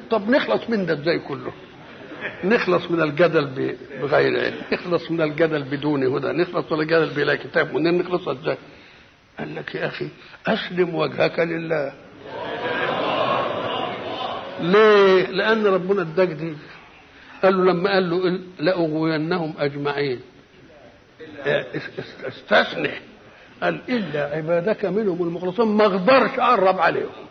طب نخلص من ده ازاي كله نخلص من الجدل ب- بغير علم نخلص من الجدل بدون هدى نخلص من الجدل بلا كتاب ونين نخلص ازاي قال لك يا اخي اسلم وجهك لله ليه لان ربنا اداك دي قال له لما قال له لاغوينهم اجمعين اس- اس- استثني قال الا عبادك منهم المخلصين ما اقدرش اقرب عليهم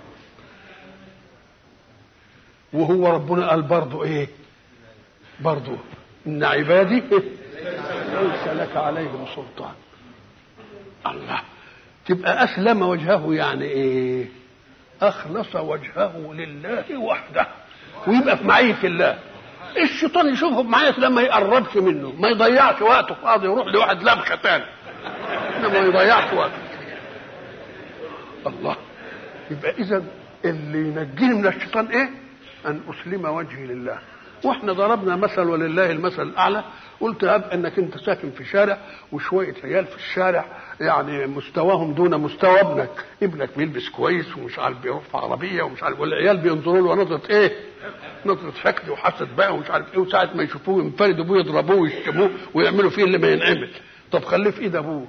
وهو ربنا قال برضه ايه برضه ان عبادي ليس لك عليهم سلطان الله تبقى اسلم وجهه يعني ايه اخلص وجهه لله وحده ويبقى في معيه الله الشيطان يشوفه في معيه الله ما يقربش منه ما يضيعش وقته فاضي يروح لواحد لبخه تاني إنما ما يضيعش وقته الله يبقى اذا اللي ينجيني من الشيطان ايه ان اسلم وجهي لله واحنا ضربنا مثل ولله المثل الاعلى قلت هب انك انت ساكن في شارع وشويه عيال في الشارع يعني مستواهم دون مستوى ابنك ابنك بيلبس كويس ومش عارف بيروح في عربيه ومش عارف والعيال بينظروا له نظره ايه نظره حقد وحسد بقى ومش عارف ايه وساعه ما يشوفوه ينفردوا بيه يضربوه ويشتموه ويعملوا فيه اللي ما ينعمل طب خليه في ايد ابوه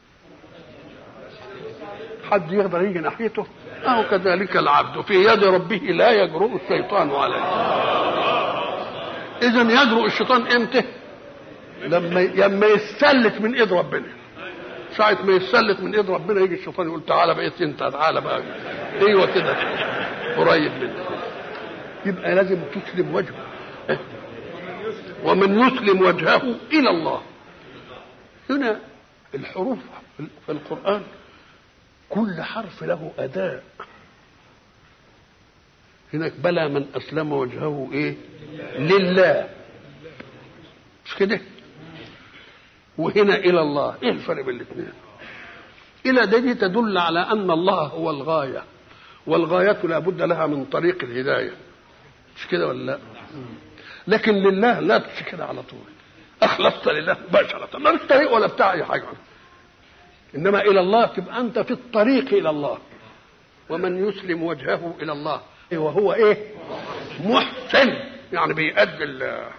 حد يقدر يجي ناحيته أو كذلك العبد في يد ربه لا يجرؤ الشيطان عليه إذا يجرؤ الشيطان إمتى؟ لما لما يستلت من إيد ربنا ساعة ما يستلت من إيد ربنا يجي الشيطان يقول تعالى بقيت أنت تعالى بقى أيوه كده قريب منك يبقى لازم تسلم وجهه ومن يسلم وجهه إلى الله هنا الحروف في القرآن كل حرف له أداء هناك بلى من أسلم وجهه إيه لله مش كده وهنا إلى الله إيه الفرق بين الاثنين إلى ده دي تدل على أن الله هو الغاية والغاية لا بد لها من طريق الهداية مش كده ولا لا لكن لله لا مش كده على طول أخلصت لله مباشرة ما مش طريق ولا بتاع أي حاجة انما الى الله تبقى انت في الطريق الى الله ومن يسلم وجهه الى الله وهو ايه محسن يعني بيأدي ال-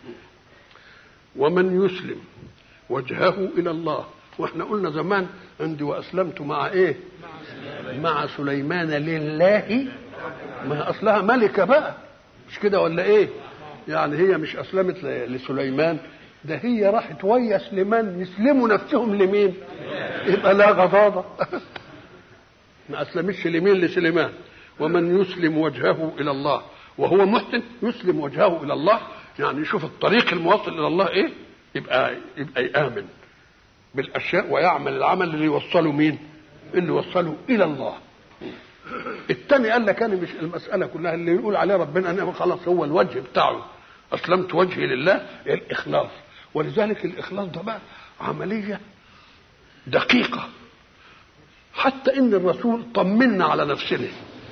ومن يسلم وجهه الى الله واحنا قلنا زمان عندي واسلمت مع ايه مع سليمان لله ما اصلها ملكه بقى مش كده ولا ايه يعني هي مش اسلمت ل- لسليمان ده هي راحت ويا سليمان يسلموا نفسهم لمين يبقى لا غضاضة ما أسلمش لمين لسليمان ومن يسلم وجهه إلى الله وهو محسن يسلم وجهه إلى الله يعني يشوف الطريق الموصل إلى الله إيه يبقى يبقى يآمن بالأشياء ويعمل العمل اللي يوصله مين اللي يوصله إلى الله الثاني قال لك أنا مش المسألة كلها اللي يقول عليه ربنا أنا خلاص هو الوجه بتاعه أسلمت وجهي لله الإخلاص ولذلك الإخلاص ده بقى عملية دقيقة حتى ان الرسول طمنا على نفسنا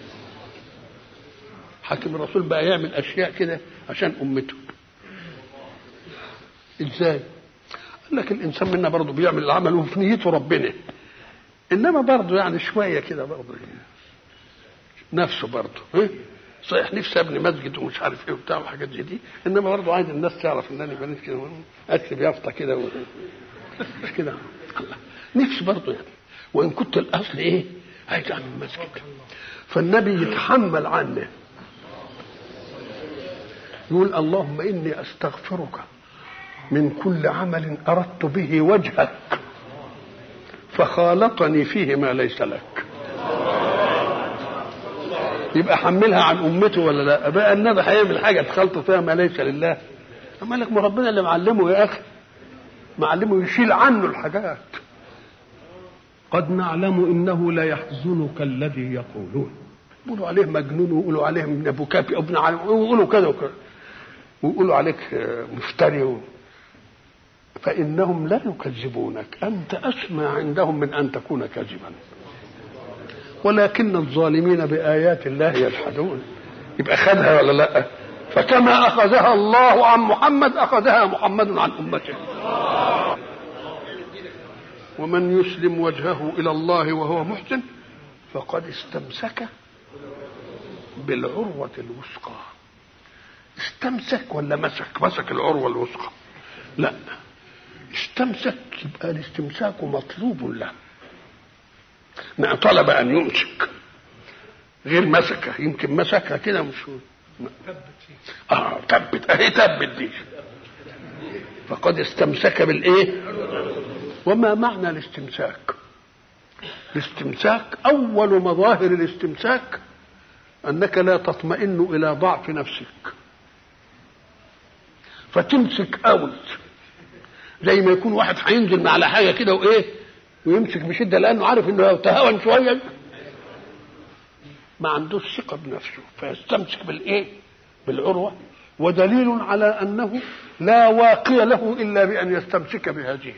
حاكم الرسول بقى يعمل اشياء كده عشان امته ازاي قال لك الانسان منا برضه بيعمل العمل وفي نيته ربنا انما برضه يعني شويه كده برضه نفسه برضه إيه؟ صحيح نفسي ابني مسجد ومش عارف ايه وبتاع وحاجات زي دي انما برضه عايز الناس تعرف ان انا بنيت كده اكتب يافطه كده و... مش كده الله نفسي برضه يعني وان كنت الاصل ايه عايز اعمل مسجد فالنبي يتحمل عنه يقول اللهم اني استغفرك من كل عمل اردت به وجهك فخالطني فيه ما ليس لك يبقى حملها عن امته ولا لا بقى النبي هيعمل حاجه تخلط فيها ما ليس لله اما لك ما ربنا اللي معلمه يا اخي معلمه يشيل عنه الحاجات قد نعلم انه لا يحزنك الذي يقولون يقولوا عليه مجنون ويقولوا عليه من ابو كافي ابن علي ويقولوا كذا وكذا ويقولوا عليك مفتري و... فانهم لا يكذبونك انت اسمى عندهم من ان تكون كاذبا ولكن الظالمين بايات الله يجحدون يبقى خدها ولا لا فكما اخذها الله عن محمد اخذها محمد عن امته ومن يسلم وجهه الى الله وهو محسن فقد استمسك بالعروة الوثقى استمسك ولا مسك مسك العروة الوثقى لا استمسك يبقى الاستمساك مطلوب له ما طلب ان يمسك غير مسكه يمكن مسكها كده مش اه ثبت اهي ثبت دي فقد استمسك بالايه وما معنى الاستمساك الاستمساك اول مظاهر الاستمساك انك لا تطمئن الى ضعف نفسك فتمسك اوت زي ما يكون واحد هينزل من على حاجه كده وايه ويمسك بشده لانه عارف انه لو تهاون شويه ما عندوش ثقه بنفسه فيستمسك بالايه بالعروه ودليل على انه لا واقي له الا بان يستمسك بهذه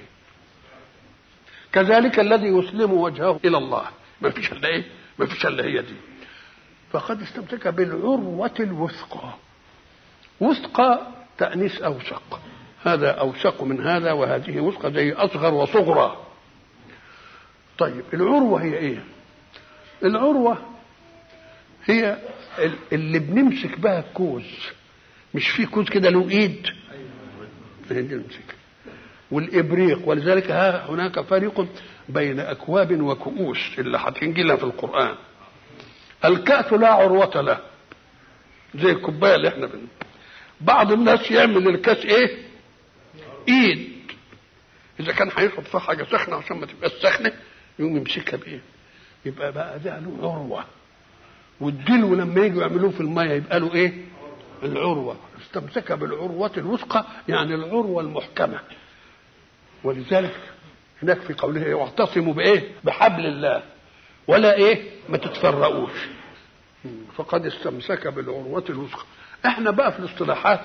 كذلك الذي يسلم وجهه الى الله ما فيش الا ايه ما فيش الا هي دي فقد استمسك بالعروه الوثقى وثقى تانيث اوثق هذا اوثق من هذا وهذه وثقى زي اصغر وصغرى طيب العروه هي ايه العروه هي اللي بنمسك بها الكوز مش في كوز كده له ايد نمسك والابريق ولذلك ها هناك فرق بين اكواب وكؤوس اللي هتنجي لها في القران الكأس لا عروة له زي الكوبايه اللي احنا بن بعض الناس يعمل الكاس ايه ايد اذا كان هيحط فيها حاجه سخنه عشان ما تبقاش سخنه يقوم يمسكها بايه يبقى بقى ده له عروه والدلو لما يجوا يعملوه في الميه يبقى له ايه العروه استمسك بالعروه الوثقى يعني العروه المحكمه ولذلك هناك في قوله واعتصموا بايه بحبل الله ولا ايه ما تتفرقوش فقد استمسك بالعروة الوثقى احنا بقى في الاصطلاحات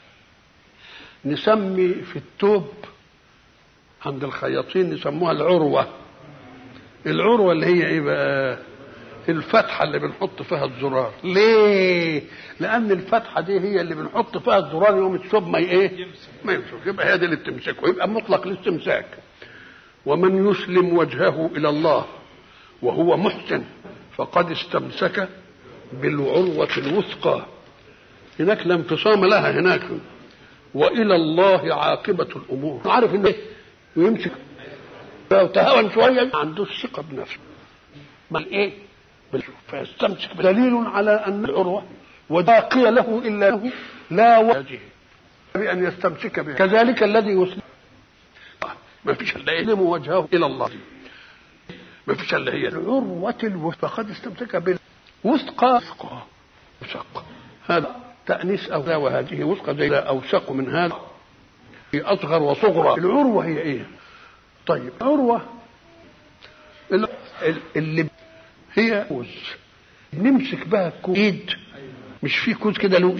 نسمي في التوب عند الخياطين يسموها العروة العروة اللي هي ايه بقى الفتحة اللي بنحط فيها الزرار ليه لأن الفتحة دي هي اللي بنحط فيها الزرار يوم الثوب ما ايه ما يمسك يبقى هي دي اللي بتمسكه يبقى مطلق الاستمساك ومن يسلم وجهه إلى الله وهو محسن فقد استمسك بالعروة الوثقى هناك لا انفصام لها هناك والى الله عاقبه الامور عارف ان ايه ويمسك لو تهاون شويه ما عندوش ثقه بنفسه ما ايه فيستمسك دليل على ان العروه وباقي له الا له لا وجه بان يستمسك بها كذلك الذي يسلم ما فيش الا يسلم وجهه الى الله ما فيش الا هي العروه الوثقى فقد استمسك بالوثقى وثقى هذا تأنيس أو وهذه وثقة زي أوثق من هذا في أصغر وصغرى العروة هي إيه؟ طيب عروة اللي هي كوز نمسك بها كوز ايد مش في كوز كده له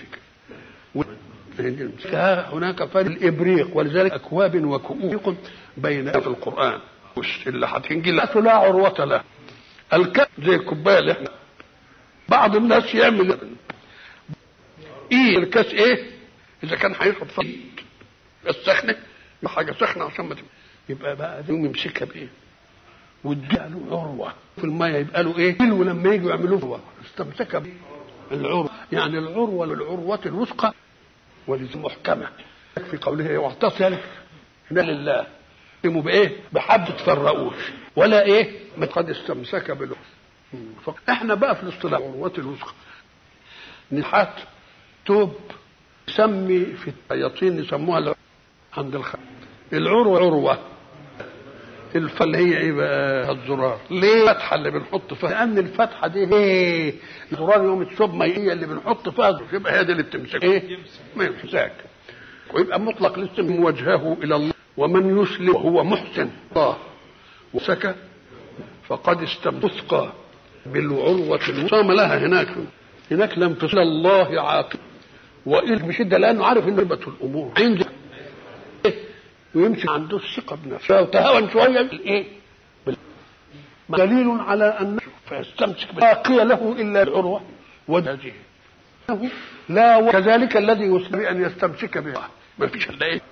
هناك فرق الابريق ولذلك اكواب وكؤوس بين في القران اللي هتنجي لا عروه له الكأس زي الكوبايه اللي احنا بعض الناس يعمل ايه الكاس ايه اذا كان هيشرب فيه السخنه حاجه سخنه عشان ما يبقى بقى يقوم يمسكها بايه واديها له عروه في الميه يبقى له ايه ولما يجوا يعملوه هو استمسكها العروه يعني العروه للعروه الوثقى ولذي محكمه في قوله واعتصم هنا لله يقوموا بايه بحب تفرقوش ولا ايه ما قد استمسك بالعروه احنا بقى في الاصطلاح العروه الوثقى نحات توب يسمي في الطياطين يسموها عند الخ... العروة عروة الفتحة اللي هي ايه بقى الزرار ليه الفتحة اللي بنحط فيها لأن الفتحة دي ايه الزرار يوم الثوب ما هي اللي بنحط فيها يبقى هي دي اللي بتمسك ايه ما يمسك ويبقى مطلق الاسم وجهه إلى الله ومن يسلم وهو محسن الله وسكى فقد استمسك بالعروة الوثقى لها هناك هناك لم تصل الله عاقب وإلك بشدة لأنه عارف إن ربة الأمور عنده ويمشي عنده الثقة بنفسه لو تهاون شوية الإيه؟ دليل على أن فيستمسك باقي له إلا العروة وجهه لا وكذلك الذي يسلم أن يستمسك بها ما فيش إلا إيه؟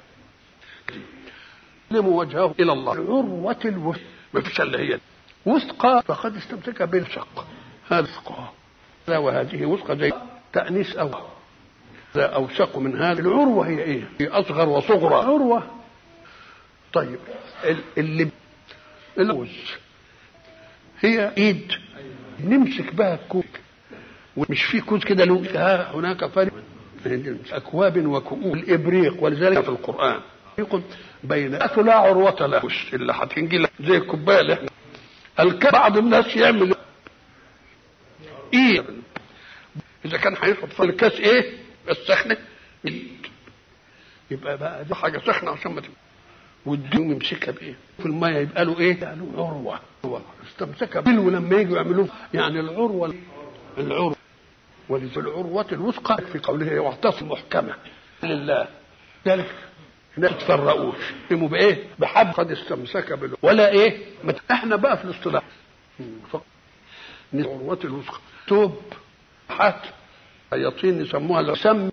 يسلم وجهه إلى الله عروة الوثقى ما فيش إلا هي وثقى فقد استمسك بالشق هذا ثقة وهذه وثقة زي تأنيس أو لا أوثق من هذا العروة هي إيه؟ هي أصغر وصغرى عروة طيب اللي اللوز هي إيد نمسك بها الكوز ومش في كوز كده له ها هناك فرق أكواب وكؤوس الإبريق ولذلك في القرآن يقول بين لا عروة له اللي هتنجي لك زي الكوباية اللي احنا الك... بعض الناس يعمل ايه اذا كان هيحط في الكاس ايه السخنه يبقى بقى دي حاجه سخنه عشان ما والديوم يمسكها بايه في الميه يبقى له ايه له عروه عروه استمسكها بلو لما يجوا يعملوه يعني العروه العروه ولذي العروة الوثقى في قوله واعتصم محكمة لله ذلك لا تتفرقوش يقوموا بايه؟ بحب قد استمسك بالعروة ولا ايه؟ احنا بقى في الاصطلاح العروة الوثقى توب حات الشياطين يسموها السم